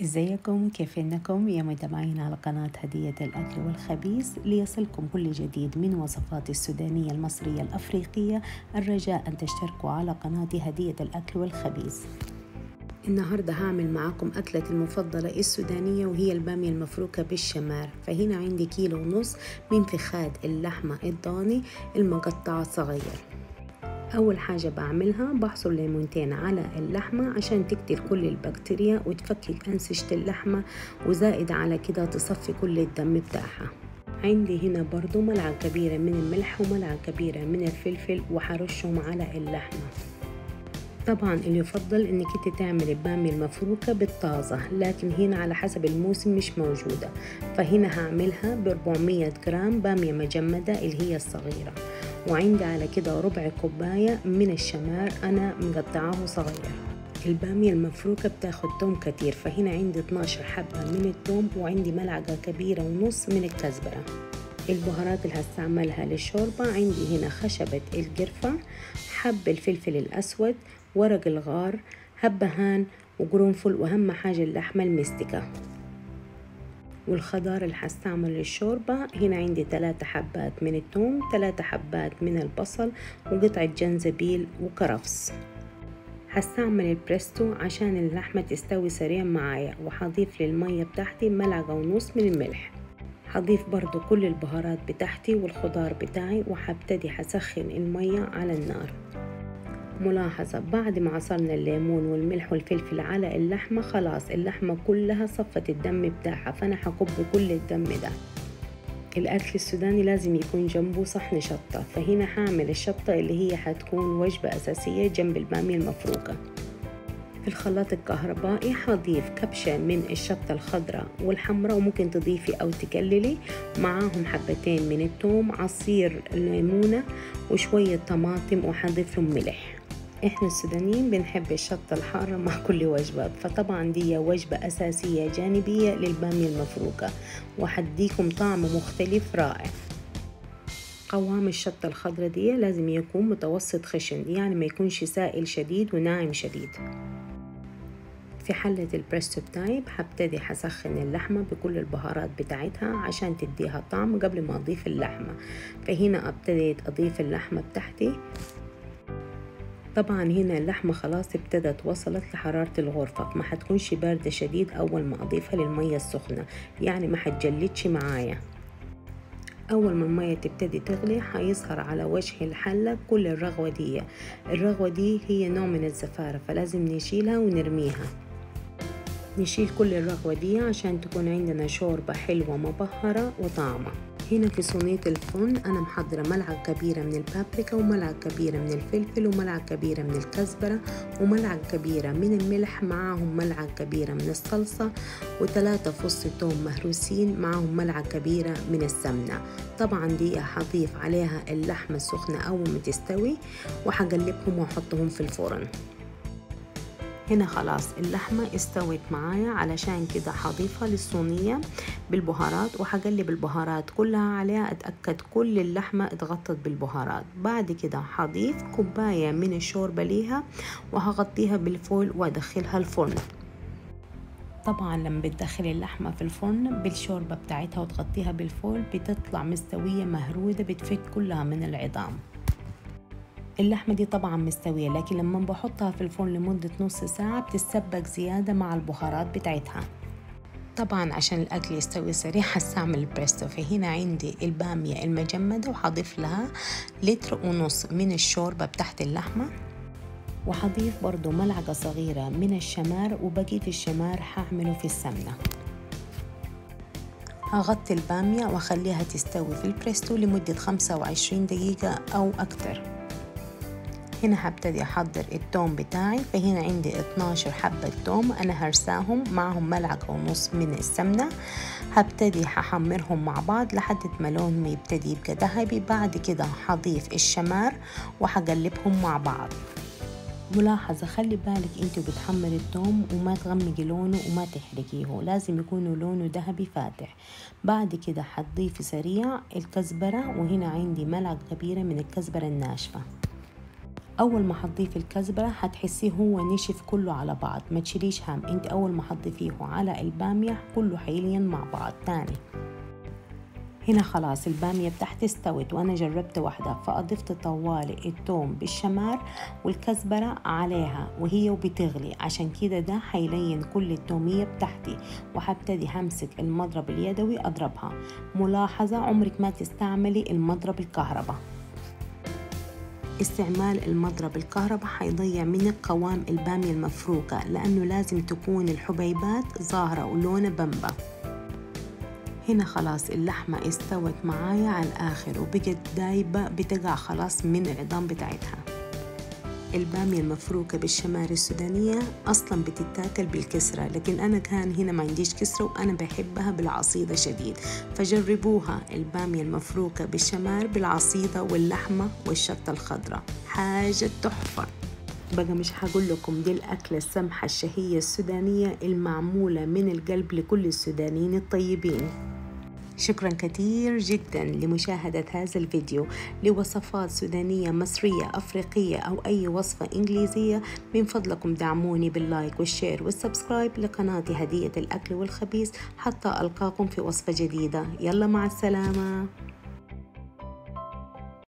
ازيكم كيف انكم يا متابعين على قناة هدية الأكل والخبيث ليصلكم كل جديد من وصفات السودانية المصرية الأفريقية الرجاء أن تشتركوا على قناة هدية الأكل والخبيث النهاردة هعمل معاكم أكلة المفضلة السودانية وهي البامية المفروكة بالشمار فهنا عندي كيلو ونص من فخاد اللحمة الضاني المقطعة صغير أول حاجة بعملها بحصر ليمونتين على اللحمة عشان تقتل كل البكتيريا وتفكك أنسجة اللحمة وزائد على كده تصفي كل الدم بتاعها عندي هنا برضو ملعقة كبيرة من الملح وملعقة كبيرة من الفلفل وحرشهم على اللحمة طبعا اللي يفضل انك انت تعملي البامية المفروكة بالطازة لكن هنا على حسب الموسم مش موجودة فهنا هعملها ب 400 جرام بامية مجمدة اللي هي الصغيرة وعندي على كده ربع كوباية من الشمار أنا مقطعاه صغير البامية المفروكة بتاخد توم كتير فهنا عندي 12 حبة من التوم وعندي ملعقة كبيرة ونص من الكزبرة البهارات اللي هستعملها للشوربة عندي هنا خشبة القرفة حب الفلفل الأسود ورق الغار هبهان وقرنفل وأهم حاجة اللحمة المستكة والخضار اللي هستعمل للشوربة هنا عندي ثلاثة حبات من الثوم ثلاثة حبات من البصل وقطعة جنزبيل وكرفس هستعمل البريستو عشان اللحمة تستوي سريع معايا وهضيف للمية بتاعتي ملعقة ونص من الملح هضيف برضو كل البهارات بتاعتي والخضار بتاعي وهبتدي هسخن المية على النار ملاحظة بعد ما عصرنا الليمون والملح والفلفل على اللحمة خلاص اللحمة كلها صفت الدم بتاعها فأنا هكب كل الدم ده الأكل السوداني لازم يكون جنبه صحن شطة فهنا هعمل الشطة اللي هي هتكون وجبة أساسية جنب البامية المفروكة في الخلاط الكهربائي هضيف كبشة من الشطة الخضراء والحمراء وممكن تضيفي أو تقللي معاهم حبتين من الثوم عصير ليمونة وشوية طماطم وهضيف لهم ملح احنا السودانيين بنحب الشطة الحارة مع كل وجبة فطبعا دي وجبة أساسية جانبية للبامية المفروكة وحديكم طعم مختلف رائع قوام الشطة الخضرة دي لازم يكون متوسط خشن يعني ما يكونش سائل شديد وناعم شديد في حلة البريستو بتاعي هبتدي هسخن اللحمة بكل البهارات بتاعتها عشان تديها طعم قبل ما أضيف اللحمة فهنا ابتديت أضيف اللحمة بتاعتي طبعا هنا اللحمة خلاص ابتدت وصلت لحرارة الغرفة ما حتكونش باردة شديد أول ما أضيفها للمية السخنة يعني ما حتجلدش معايا أول ما المية تبتدي تغلي هيظهر على وجه الحلة كل الرغوة دي الرغوة دي هي نوع من الزفارة فلازم نشيلها ونرميها نشيل كل الرغوة دي عشان تكون عندنا شوربة حلوة مبهرة وطعمة هنا في صينية الفرن أنا محضرة ملعقة كبيرة من البابريكا وملعقة كبيرة من الفلفل وملعقة كبيرة من الكزبرة وملعقة كبيرة من الملح معاهم ملعقة كبيرة من الصلصة وثلاثة فص توم مهروسين معاهم ملعقة كبيرة من السمنة طبعا دي هضيف عليها اللحمة السخنة أول ما تستوي وهقلبهم وأحطهم في الفرن هنا خلاص اللحمة استوت معايا علشان كده هضيفها للصينية بالبهارات وهقلب البهارات كلها عليها اتأكد كل اللحمة اتغطت بالبهارات بعد كده هضيف كوباية من الشوربة ليها وهغطيها بالفول وادخلها الفرن طبعا لما بتدخلي اللحمة في الفرن بالشوربة بتاعتها وتغطيها بالفول بتطلع مستوية مهرودة بتفك كلها من العظام اللحمة دي طبعا مستوية لكن لما بحطها في الفرن لمدة نص ساعة بتتسبك زيادة مع البهارات بتاعتها طبعا عشان الأكل يستوي سريع هستعمل البريستو فهنا عندي البامية المجمدة وحضيف لها لتر ونص من الشوربة بتاعت اللحمة وحضيف برضو ملعقة صغيرة من الشمار وبقية الشمار هعمله في السمنة هغطي البامية وأخليها تستوي في البريستو لمدة 25 دقيقة أو أكتر هنا هبتدي أحضر التوم بتاعي فهنا عندي 12 حبة توم أنا هرساهم معهم ملعقة ونص من السمنة هبتدي هحمرهم مع بعض لحد ما لونهم يبتدي يبقى ذهبي بعد كده هضيف الشمار وهقلبهم مع بعض ملاحظة خلي بالك انتوا بتحمري التوم وما تغمقي لونه وما تحرقيه لازم يكون لونه ذهبي فاتح بعد كده هتضيفي سريع الكزبرة وهنا عندي ملعقة كبيرة من الكزبرة الناشفة اول ما حتضيف الكزبره حتحسيه هو نشف كله على بعض ما تشيليش هم انت اول ما حتضيفيه على الباميه كله حيلين مع بعض تاني هنا خلاص البامية بتاعتي استوت وأنا جربت واحدة فأضفت طوالي التوم بالشمار والكزبرة عليها وهي وبتغلي عشان كده ده حيلين كل التومية بتاعتي وحبتدي همسك المضرب اليدوي أضربها ملاحظة عمرك ما تستعملي المضرب الكهرباء استعمال المضرب الكهرباء حيضيع منك قوام البامية المفروكة لأنه لازم تكون الحبيبات ظاهرة ولونها بمبة هنا خلاص اللحمة استوت معايا على الآخر وبقت دايبة بتقع خلاص من العظام بتاعتها البامية المفروكة بالشمار السودانية أصلا بتتاكل بالكسرة لكن أنا كان هنا ما عنديش كسرة وأنا بحبها بالعصيدة شديد فجربوها البامية المفروكة بالشمار بالعصيدة واللحمة والشطة الخضراء حاجة تحفة بقى مش هقول لكم دي الأكلة السمحة الشهية السودانية المعمولة من القلب لكل السودانيين الطيبين شكرا كثير جدا لمشاهدة هذا الفيديو لوصفات سودانية مصرية أفريقية أو أي وصفة إنجليزية من فضلكم دعموني باللايك والشير والسبسكرايب لقناتي هدية الأكل والخبيث حتى ألقاكم في وصفة جديدة يلا مع السلامة